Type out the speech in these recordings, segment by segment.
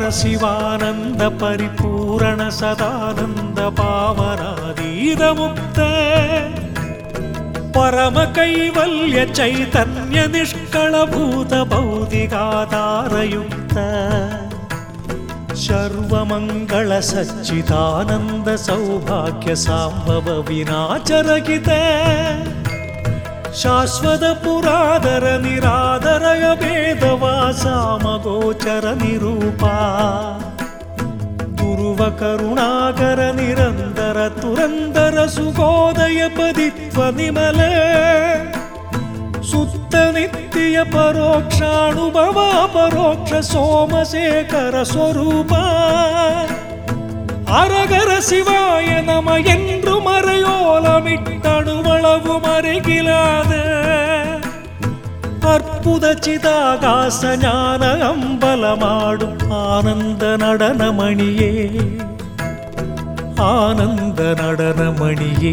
ಶಿವಾನಂದ ಪರಿಪೂರಣ ಸದಾನಂದ ಪಾವನಾದೀದ ಮುಕ್ತ ಪರಮ ಕೈವಲ್ಯ ಚೈತನ್ಯ ನಿಷ್ಕಳಭೂತ ಭೌತಿಕಾಧಾರಯುಕ್ತ ಸರ್ವಮಂಗಳ ಸಚ್ಚಿದಾನಂದ ಸೌಭಾಗ್ಯ ಸಾಂಬವ ವಿನಾಚರಗಿತ ಶಾಶ್ವತ ಪುರಾದರ ನಿರಾದರಯ ಭೇದವ ಸಾಮಗೋಚರ ನಿರೂಪ ಗುರುವ ಕರುಣಾಕರ ನಿರಂತರ ತುರಂದರ ಸುಗೋದಯ ಪದಿತ್ವ ನಿಮಲೆ ಸುತ್ತ ನಿತ್ಯ ಪರೋಕ್ಷಾನುಭವ ಪರೋಕ್ಷ ಸೋಮಶೇಖರ ಸ್ವರೂಪ அரகர சிவாய நம என்று மறையோலமிட்டணுவளவு மறைகிலாத அற்புத சிதாகாச ஞான அம்பலமாடும் ஆனந்த நடனமணியே ஆனந்த நடனமணியே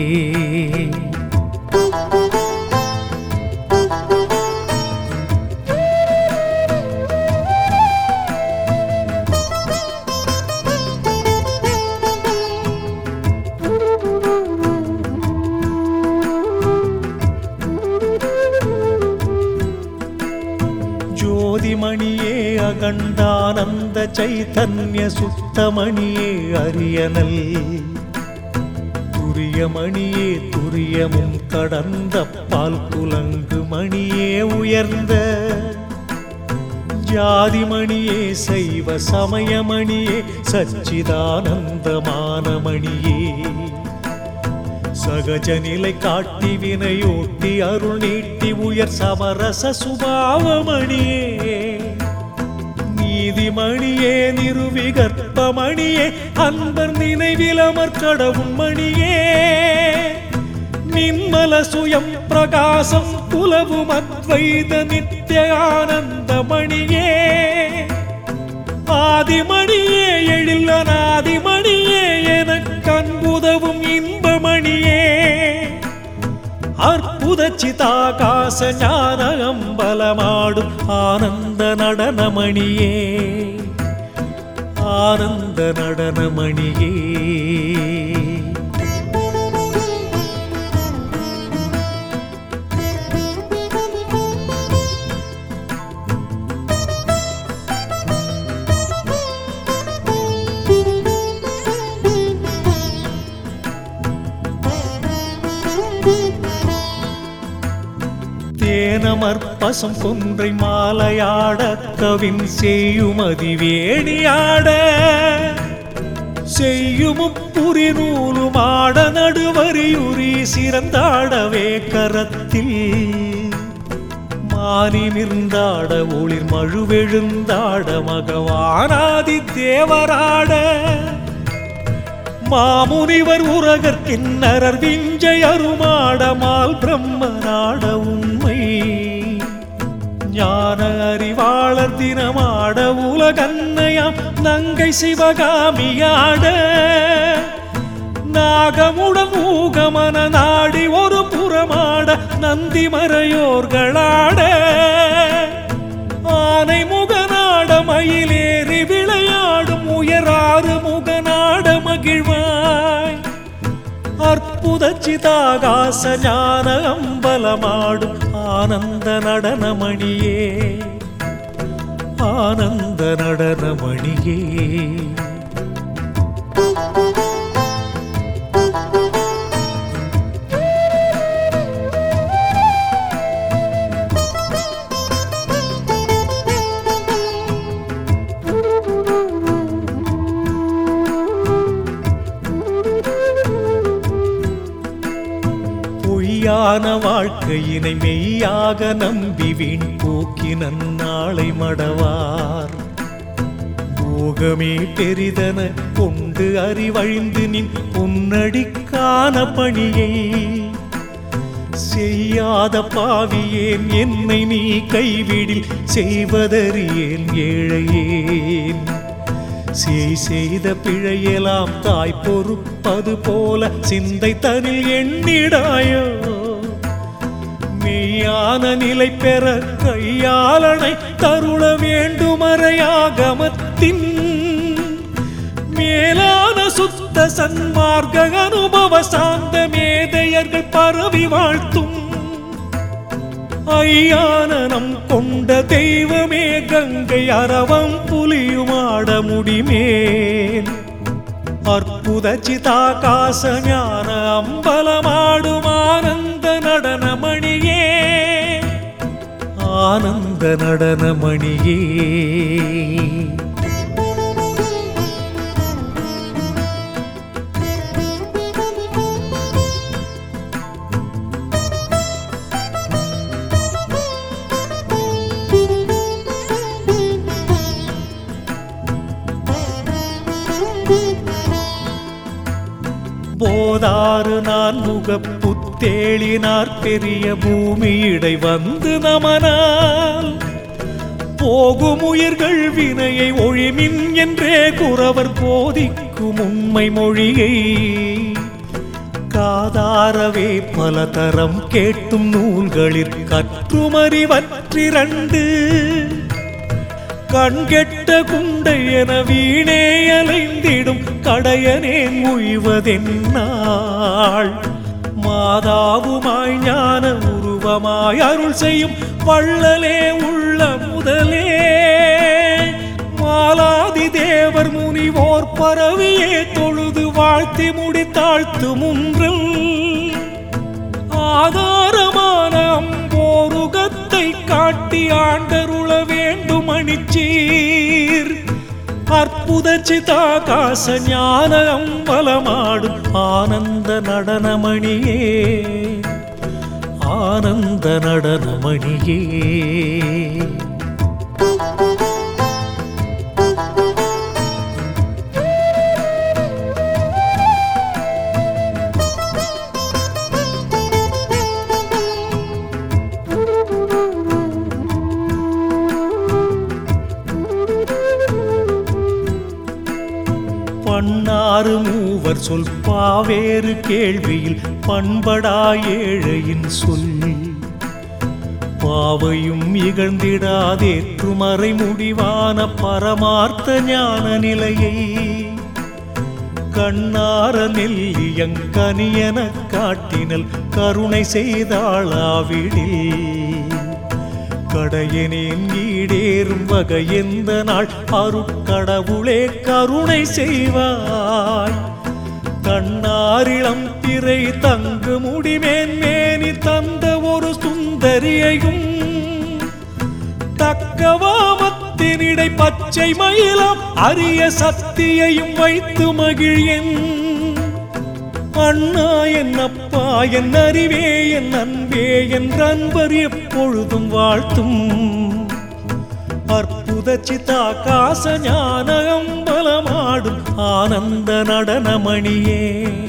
ஜோதிமணியே அகண்டானந்த சைதன்ய சுத்தமணியே அரியனல் துரியமணியே துரியமும் கடந்த பால் குலங்கு மணியே உயர்ந்த ஜாதிமணியே சைவ சமயமணியே சச்சிதானந்தமான மணியே சகஜ நிலை காட்டி வினையோட்டி அருள் நீட்டி உயர் சமரச சுபாவமணியே நீதிமணியே நிருவிகற்பமணியே அன்பர் நினைவில் அமர் கடவுள் மணியே நிம்மல சுயம் பிரகாசம் புலவும் அத்வைத நித்திய ஆனந்த மணியே ஆதிமணியே எழில் அநாதிமணியே எனக்கு அன்புதவும் இன்பமணியே அற்புத சிதாகாச ஞான அம்பலமாடும் ஆனந்த நடனமணியே ஆனந்த நடனமணியே தேனமற்பசம் கொன்றை மாலையாட கவின் செய்யும் அதிவேணியாட செய்யும் புரி நூலுமாட நடுவரியுரி சிறந்தாடவே கரத்தில் மானிமிர்ந்தாட ஒளிர் மழுவெழுந்தாட மகவானாதி தேவராட மாமுனிவர் உரகர் கிண்ணரர் விஞ்சை அருமாடமால் பிரம்மனாட உண்மை ஞான அறிவாளர் தினமாட உலகன்னையாம் நங்கை சிவகாமியாட நாகமுடன் ஊகமன நாடி ஒரு புறமாட நந்தி மறையோர்களாட ஆனை முகநாட மயிலேறி விளையாடும் உயராறு முகநாட மகிழ்வாய் அற்புத சிதாகாச ஞான அம்பலமாடும் ஆனந்த நடனமணியே ஆனந்த நடனமணியே பொய்யான வாழ்க்கையினை மெய்யாக நம்பி வீண் போக்கி நன்னாளை மடவார் போகமே பெரிதன கொண்டு அறிவழிந்து நின் பொன்னடிக்கான பணியை செய்யாத பாவியேன் என்னை நீ கைவிடில் செய்வதறியேன் ஏழையேன் செய் செய்த பிழையெல்லாம் தாய் பொறுப்பது போல சிந்தை தனில் எண்ணிடாயோ மெய்யான நிலை பெற கையாளனை தருள வேண்டுமறையாகமத்தின் மேலான சுத்த சன்மார்க்க அனுபவ சாந்த மேதையர்கள் பரவி வாழ்த்தும் ஐயானனம் கொண்ட தெய்வமே கங்கை அரவம் புலியுமாட முடிமேல் அற்புத சிதாகாச ஞான அம்பலமாடும் ஆனந்த நடனமணியே ஆனந்த நடனமணியே போதாறு நான் முகப்புத்தேளினார் பெரிய பூமியிடை வந்து நமனால் போகும் உயிர்கள் வினையை ஒழிமின் என்றே குறவர் போதிக்கும் உண்மை மொழியை காதாரவே பல தரம் கேட்டும் நூல்களிற் கற்றுமறிவற்றிரண்டு கண்கெட்ட குண்டை என வீணே அலைந்திடும் கடையனே உய்வதென்னாள் மாதாவுமாய் ஞான உருவமாய் அருள் செய்யும் வள்ளலே உள்ள முதலே மாலாதி தேவர் முனிவோர் பரவியே தொழுது வாழ்த்தி முடித்தாழ்த்து முன்றில் ஆதாரமான அம்போருகத்தை காட்டி ஆண்டருள வேண்டும் அணிச்சீர் அற்புத சிதாகாச ஞான அம்பலமாடும் ஆனந்த நடனமணியே ஆனந்த நடனமணியே பன்னாறு மூவர் சொல் பாவேறு கேள்வியில் பண்படா ஏழையின் சொல் பாவையும் இகழ்ந்திடாதேற்று மறை முடிவான பரமார்த்த ஞான நிலையை கண்ணார நெல்லியங்கனியன காட்டினல் கருணை செய்தாளாவிடில் கடையனேன் ஈடேறும் வகை எந்த நாள் அருட்கடவுளே கருணை செய்வாய் கண்ணாரிளம் பிறை தங்கு முடிமேன் மேனி தந்த ஒரு சுந்தரியையும் தக்கவாமத்தினிடை பச்சை மயிலம் அரிய சக்தியையும் வைத்து மகிழ்யன் அண்ணா என் அப்பா என் அறிவே என் அன்பே என் அன்பர் எப்பொழுதும் வாழ்த்தும் அற்புத சிதாகாச ஞான அம்பலமாடும் ஆனந்த நடனமணியே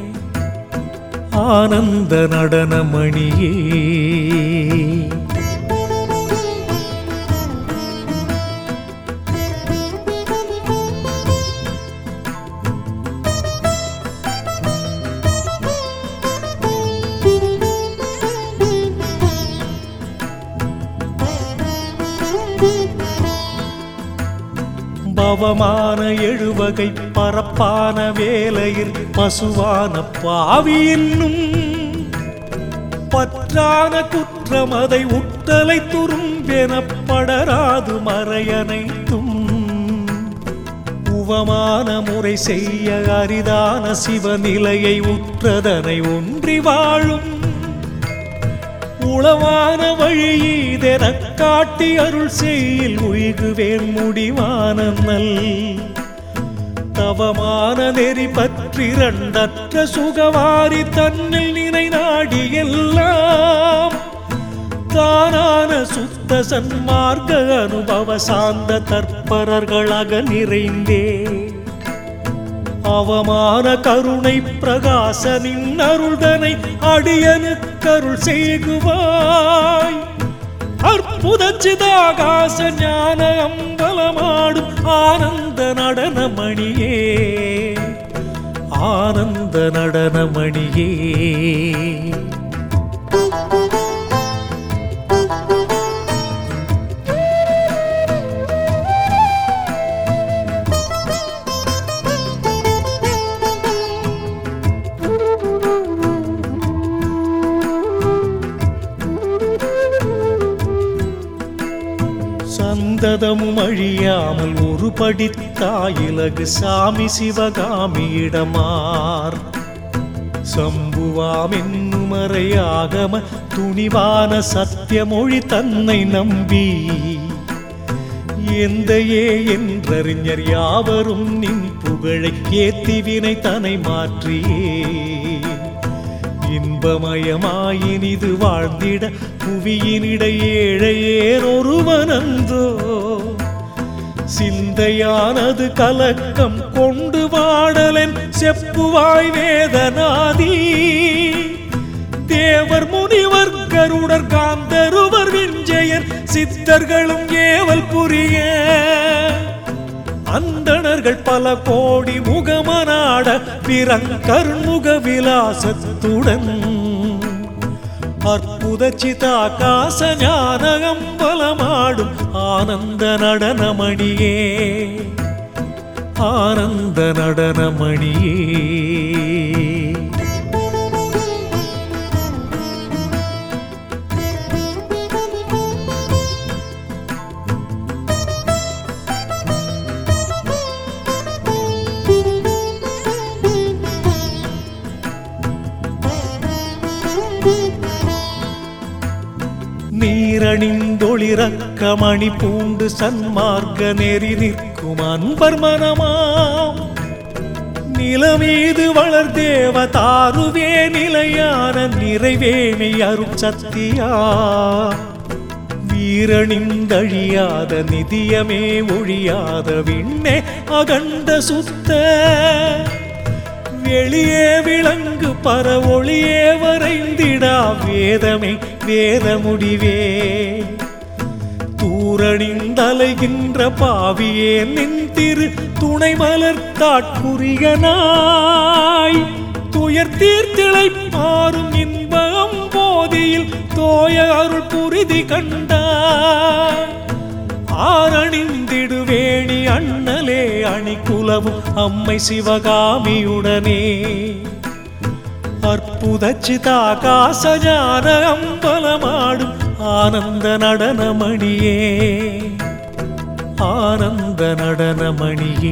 ஆனந்த நடனமணியே பவமான எழுவகை பரப்பான வேலையில் பசுவான பாவி என்னும் பற்றான குற்றம் அதை உட்டலை துரும்பெனப்படராது மறையனைத்தும் உவமான முறை செய்ய அரிதான சிவநிலையை உற்றதனை ஒன்றி வாழும் உளவான வழியீதெனக் காட்டி அருள் செய்யில் உய்குவேன் முடிவான நல் தவமான நெறி பற்றி இரண்டற்ற சுகவாரி தன்னில் நினை நாடி எல்லாம் தானான சுத்த சன்மார்க்க அனுபவ சார்ந்த தற்பரர்களாக நிறைந்தே அவமான கருணை பிரகாசனின் அருள்தனை அடியனுக்கருள் செய்குவாய் அற்புத சிதாகாச ஞான அம்பலமாடும் ஆனந்த நடனமணியே ஆனந்த நடனமணியே சந்ததமும் அழியாமல் ஒரு படித்தாயிலகு சாமி சிவகாமியிடமார் சம்புவாம் என்னுமறையாகம துணிவான சத்தியமொழி தன்னை நம்பி எந்தையே என்றறிஞர் யாவரும் நின் புகழை ஏத்திவினை தனை மாற்றியே இன்பமயமாயினிது வாழ்ந்திட புவியினிடையேழையேன் ஒருவனந்தோ சிந்தையானது கலக்கம் கொண்டு வாடலன் செப்புவாய் வேதநாதி தேவர் முனிவர் கருடர் காந்தருவர் விஞ்சயர் சித்தர்களும் ஏவல் புரிய அந்தணர்கள் பல கோடி முகமனாட பிறங்கருமுக விலாசத்துடன் அற்புத சிதாகாச ஞானகம் பலமாடும் ஆனந்த நடனமணியே ஆனந்த நடனமணியே நீரணிந்தொளிரக்க மணி பூண்டு சன்மார்க்க நெறி நிற்கும் அன்பர் மனமாம் நிலமீது வளர் தேவ தாருவே நிலையான நிறைவேணி அருள் சத்தியா வீரணிந்தழியாத நிதியமே ஒழியாத விண்ணே அகண்ட சுத்த வெளியே விளங்கு பர ஒளியே வரைந்திடா வேதமே வேத முடிவே தூரணிந்தலைகின்ற பாவியே நின் திரு துணை மலர்த்தாட்குரியனாய் துயர் தீர்த்திளை மாறும் இன்பம் போதியில் தோய அருள் புரிதி கண்டாய் ஆரணிந்திடுவேணி அண்ணலே அணிகுலவும் அம்மை சிவகாமியுடனே அற்புத சிதாகாச ஞான அம்பலமாடும் ஆனந்த நடனமணியே ஆனந்த நடனமணியே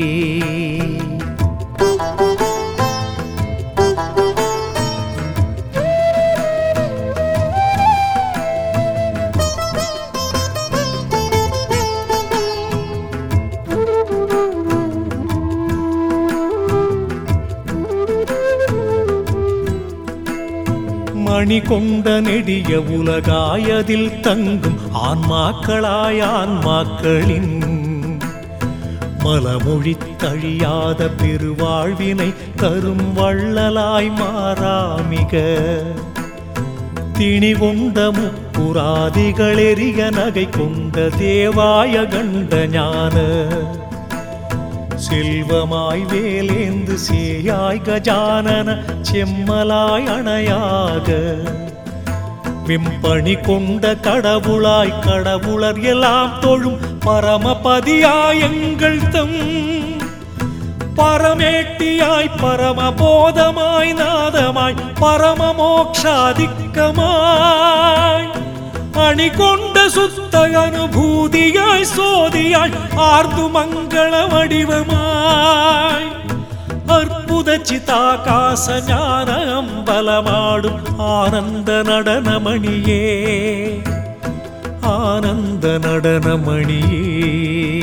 மணி கொண்ட நெடிய உலகாயதில் தங்கும் ஆன்மாக்களாய் ஆன்மாக்களின் மலமொழி தழியாத பெருவாழ்வினை தரும் வள்ளலாய் மாறாமிக திணி கொண்ட முப்புராதிகளெறிய நகை கொண்ட தேவாய கண்ட ஞான செல்வமாய் வேலேந்து சேயாய் கஜானன செம்மலாய் அணையாக விம்பணி கொண்ட கடவுளாய் கடவுளர் எல்லாம் தொழும் பரமபதியாய் எங்கள் தம் பரமேட்டியாய் பரமபோதமாய் நாதமாய் பரம மோக்ஷாதிக்கமாய் அணி கொண்ட சுத்த அனுபூதியாய் சோதியாய் ஆர்ந்து மங்கள வடிவமாய் அற்புத சிதாகாச ஞான அம்பலமாடும் ஆனந்த நடனமணியே ஆனந்த நடனமணியே